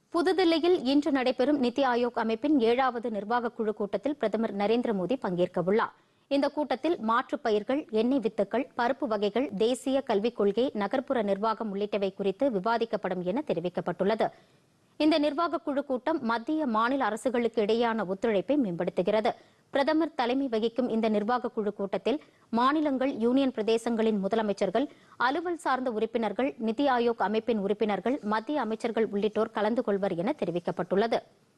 புதுதில்லியில் இன்று நடைபெறும் நித்தி ஆயோக் அமைப்பின் ஏழாவது நிர்வாக குழு கூட்டத்தில் பிரதமர் நரேந்திர மோடி பங்கேற்க உள்ளார் இந்த கூட்டத்தில் மாற்றுப் பயிர்கள் எண்ணெய் வித்துக்கள் பருப்பு வகைகள் தேசிய கல்விக் கொள்கை நகர்ப்புற நிர்வாகம் உள்ளிட்டவை குறித்து விவாதிக்கப்படும் என தெரிவிக்கப்பட்டுள்ளது இந்த நிர்வாக குழு கூட்டம் மத்திய மாநில அரசுகளுக்கு இடையேயான ஒத்துழைப்பை மேம்படுத்துகிறது பிரதமர் தலைமை வகிக்கும் இந்த நிர்வாக குழு கூட்டத்தில் மாநிலங்கள் யூனியன் பிரதேசங்களின் முதலமைச்சர்கள் அலுவல் சார்ந்த உறுப்பினர்கள் நிதி ஆயோக் அமைப்பின் உறுப்பினர்கள் மத்திய அமைச்சர்கள் உள்ளிட்டோர் கலந்து கொள்வர் என தெரிவிக்கப்பட்டுள்ளது